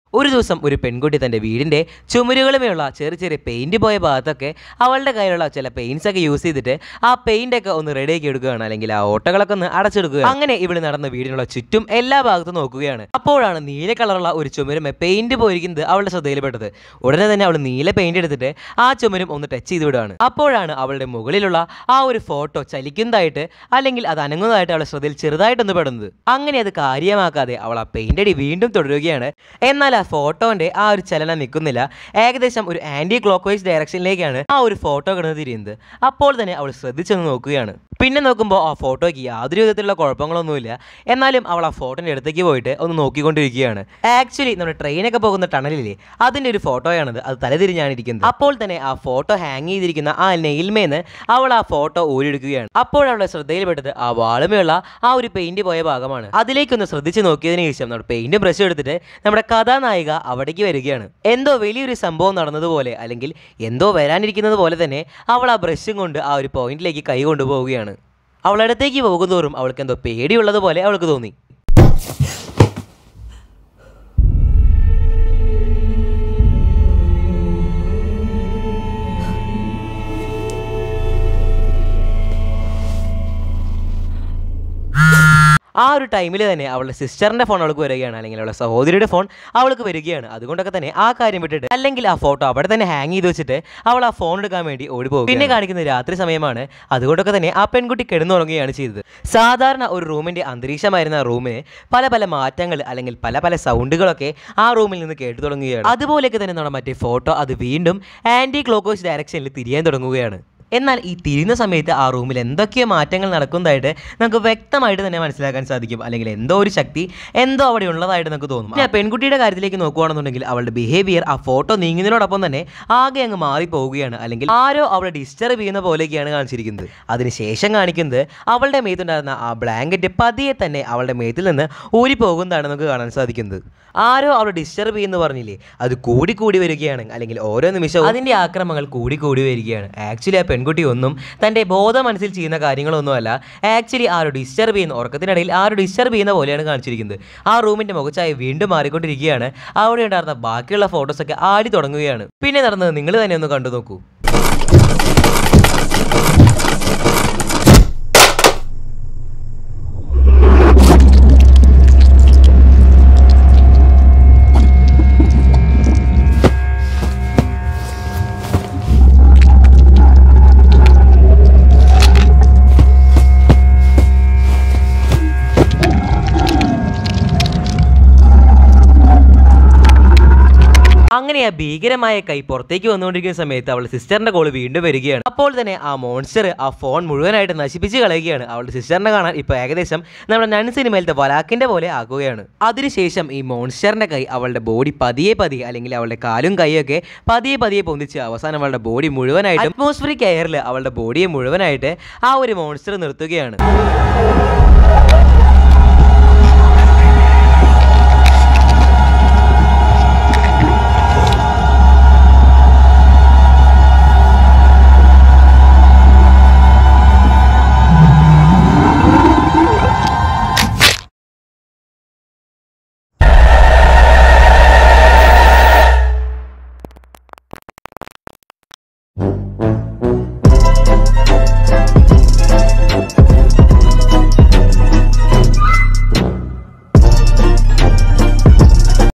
ഒരു ദിവസം ഒരു പെൺകുട്ടി തൻ്റെ വീടിൻ്റെ ചുമരുകളുമേയുള്ള ചെറിയ ചെറിയ പെയിൻറ് പോയ ഭാഗത്തൊക്കെ അവളുടെ കയ്യിലുള്ള ചില പെയിൻസ് ഒക്കെ യൂസ് ചെയ്തിട്ട് ആ പെയിൻ്റ് ഒക്കെ ഒന്ന് റെഡിയാക്കി എടുക്കുകയാണ് അല്ലെങ്കിൽ ആ ഓട്ടകളൊക്കെ ഒന്ന് അടച്ചെടുക്കുക അങ്ങനെ ഇവിടെ നടന്ന വീടിനുള്ള ചുറ്റും എല്ലാ ഭാഗത്തും നോക്കുകയാണ് അപ്പോഴാണ് നീല കളറുള്ള ഒരു ചുമരുമേ പെയിൻറ് പോയിരിക്കുന്നത് അവളുടെ ശ്രദ്ധയിൽപ്പെട്ടത് ഉടനെ തന്നെ അവൾ നീല പെയിൻറ് എടുത്തിട്ട് ആ ചുമരും ഒന്ന് ടച്ച് ചെയ്ത് വിടുകയാണ് അപ്പോഴാണ് അവളുടെ മുകളിലുള്ള ആ ഒരു ഫോട്ടോ ചലിക്കുന്നതായിട്ട് അല്ലെങ്കിൽ അത് അനങ്ങുന്നതായിട്ട് അവളുടെ ശ്രദ്ധയിൽ ചെറുതായിട്ടൊന്ന് പെടുന്നത് അങ്ങനെ അത് കാര്യമാക്കാതെ അവൾ ആ പെയിൻ്റ് അടി വീണ്ടും തുടരുകയാണ് എന്നാൽ ആ ഫോട്ടോന്റെ ആ ഒരു ചലനം നിൽക്കുന്നില്ല ഏകദേശം ഒരു ആന്റി ക്ലോക്ക് വൈസ് ഡയറക്ഷനിലേക്കാണ് ആ ഒരു ഫോട്ടോ കിടന്ന് തിരിയുന്നത് അപ്പോൾ തന്നെ അവൾ ശ്രദ്ധിച്ചൊന്ന് നോക്കുകയാണ് പിന്നെ നോക്കുമ്പോൾ ആ ഫോട്ടോയ്ക്ക് യാതൊരു വിധത്തിലുള്ള കുഴപ്പങ്ങളൊന്നുമില്ല എന്നാലും അവൾ ആ ഫോട്ടോൻ്റെ അടുത്തേക്ക് പോയിട്ട് ഒന്ന് നോക്കിക്കൊണ്ടിരിക്കുകയാണ് ആക്ച്വലി നമ്മുടെ ട്രെയിനൊക്കെ പോകുന്ന ടണലില്ലേ അതിൻ്റെ ഒരു ഫോട്ടോയാണത് അത് തലതിരിഞ്ഞാണ് ഇരിക്കുന്നത് അപ്പോൾ തന്നെ ആ ഫോട്ടോ ഹാങ് ചെയ്തിരിക്കുന്ന ആ നെയിൽമേന്ന് അവൾ ആ ഫോട്ടോ ഊരിയെടുക്കുകയാണ് അപ്പോൾ അവളുടെ ശ്രദ്ധയിൽപ്പെട്ടത് ആ വാളുമേയുള്ള ആ ഒരു പെയിന്റ് പോയ ഭാഗമാണ് അതിലേക്കൊന്ന് ശ്രദ്ധിച്ച് നോക്കിയതിന് ശേഷം നമ്മുടെ പെയിന്റ് ബ്രഷ് എടുത്തിട്ട് നമ്മുടെ കഥാനായിക അവിടേക്ക് വരികയാണ് എന്തോ വലിയൊരു സംഭവം നടന്നതുപോലെ അല്ലെങ്കിൽ എന്തോ വരാനിരിക്കുന്നത് പോലെ തന്നെ അവൾ ആ ബ്രഷും കൊണ്ട് ആ ഒരു പോയിന്റിലേക്ക് കൈ കൊണ്ടുപോവുകയാണ് അവളടുത്തേക്ക് പോകുന്തോറും അവൾക്ക് എന്തോ പേടിയുള്ളതുപോലെ അവൾക്ക് തോന്നി ആ ഒരു ടൈമിൽ തന്നെ അവളുടെ സിസ്റ്ററിന്റെ ഫോൺ അവൾക്ക് വരികയാണ് അല്ലെങ്കിൽ അവളുടെ സഹോദരിയുടെ ഫോൺ അവൾക്ക് വരികയാണ് അതുകൊണ്ടൊക്കെ തന്നെ ആ കാര്യം വിട്ടിട്ട് അല്ലെങ്കിൽ ആ ഫോട്ടോ അവിടെ തന്നെ ഹാങ് ചെയ്ത് വെച്ചിട്ട് അവൾ ആ ഫോൺ എടുക്കാൻ വേണ്ടി ഓടിപ്പോകും പിന്നെ കാണിക്കുന്നത് രാത്രി സമയമാണ് അതുകൊണ്ടൊക്കെ തന്നെ ആ പെൺകുട്ടി കിടന്നുറങ്ങുകയാണ് ചെയ്തത് സാധാരണ ഒരു റൂമിന്റെ അന്തരീക്ഷമായിരുന്ന ആ റൂമിന് പല പല മാറ്റങ്ങൾ അല്ലെങ്കിൽ പല പല സൗണ്ടുകളൊക്കെ ആ റൂമിൽ നിന്ന് കേട്ടു തുടങ്ങുകയാണ് അതുപോലെയൊക്കെ തന്നെ നമ്മുടെ മറ്റേ ഫോട്ടോ അത് വീണ്ടും ആന്റി ക്ലോക്കോസ് ഡയറക്ഷനിൽ തിരിയാൻ തുടങ്ങുകയാണ് എന്നാൽ ഈ തിരിയുന്ന സമയത്ത് ആ റൂമിൽ എന്തൊക്കെയോ മാറ്റങ്ങൾ നടക്കുന്നതായിട്ട് നമുക്ക് വ്യക്തമായിട്ട് തന്നെ മനസ്സിലാക്കാൻ സാധിക്കും അല്ലെങ്കിൽ എന്തോ ഒരു ശക്തി എന്തോ അവിടെ ഉള്ളതായിട്ട് നമുക്ക് തോന്നും പിന്നെ ആ പെൺകുട്ടിയുടെ കാര്യത്തിലേക്ക് നോക്കുകയാണെന്നുണ്ടെങ്കിൽ അവളുടെ ബിഹേവിയർ ആ ഫോട്ടോ നീങ്ങുന്നതിനോടൊപ്പം തന്നെ ആകെ അങ്ങ് മാറിപ്പോവുകയാണ് അല്ലെങ്കിൽ ആരോ അവളെ ഡിസ്റ്റർബ് ചെയ്യുന്ന പോലെയൊക്കെയാണ് കാണിച്ചിരിക്കുന്നത് അതിനുശേഷം കാണിക്കുന്നത് അവളുടെ മേത്തുണ്ടായിരുന്ന ആ ബ്ലാങ്കറ്റ് പതിയെ തന്നെ അവളുടെ മേത്തിൽ നിന്ന് ഊരിപ്പോകുന്നതാണ് നമുക്ക് കാണാൻ സാധിക്കുന്നത് ആരോ അവളെ ഡിസ്റ്റർബ് ചെയ്യുന്നു പറഞ്ഞില്ലേ അത് കൂടി കൂടി വരികയാണ് അല്ലെങ്കിൽ ഓരോ നിമിഷവും അതിൻ്റെ ആക്രമങ്ങൾ കൂടി കൂടി വരികയാണ് ആക്ച്വലി ആ പെൺകുട്ടി ഒന്നും തൻ്റെ ബോധ മനസ്സിൽ ചെയ്യുന്ന കാര്യങ്ങളൊന്നുമല്ല ആക്ച്വലി ആ ഒരു ഡിസ്റ്റർബ് ചെയ്യുന്ന ഉറക്കത്തിനിടയിൽ ആ ഒരു ഡിസ്റ്റർബ് ചെയ്യുന്ന പോലെയാണ് കാണിച്ചിരിക്കുന്നത് ആ റൂമിൻ്റെ മുഖച്ചായ വീണ്ടും മാറിക്കൊണ്ടിരിക്കുകയാണ് അവിടെ ഉണ്ടായിരുന്ന ബാക്കിയുള്ള ഫോട്ടോസൊക്കെ ആടി തുടങ്ങുകയാണ് പിന്നെ നടന്നത് നിങ്ങൾ തന്നെ ഒന്ന് കണ്ടു നോക്കൂ അങ്ങനെ ആ ഭീകരമായ കൈ പുറത്തേക്ക് വന്നുകൊണ്ടിരിക്കുന്ന സമയത്ത് അവളുടെ സിസ്റ്ററിന്റെ കോള് വീണ്ടും വരികയാണ് അപ്പോൾ തന്നെ ആ മോൺസ്റ്റർ ആ ഫോൺ മുഴുവനായിട്ട് നശിപ്പിച്ച് കളയുകയാണ് അവളുടെ സിസ്റ്ററിനെ കാണാൻ ഇപ്പോൾ ഏകദേശം നമ്മുടെ നൺ സിനിമയിലത്തെ വലാക്കിന്റെ പോലെ ആക്കുകയാണ് അതിനുശേഷം ഈ മോൺസ്റ്ററിന്റെ കൈ അവളുടെ ബോഡി പതിയെ പതിയെ അല്ലെങ്കിൽ അവളുടെ കാലും കൈയൊക്കെ പതിയെ പതിയെ പൊന്തിച്ച് അവസാനം അവളുടെ ബോഡി മുഴുവനായിട്ട് അറ്റ്മോസ്ഫിയറിക് എയറിൽ അവളുടെ ബോഡിയെ മുഴുവനായിട്ട് ആ ഒരു മോൺസ്റ്റർ നിർത്തുകയാണ്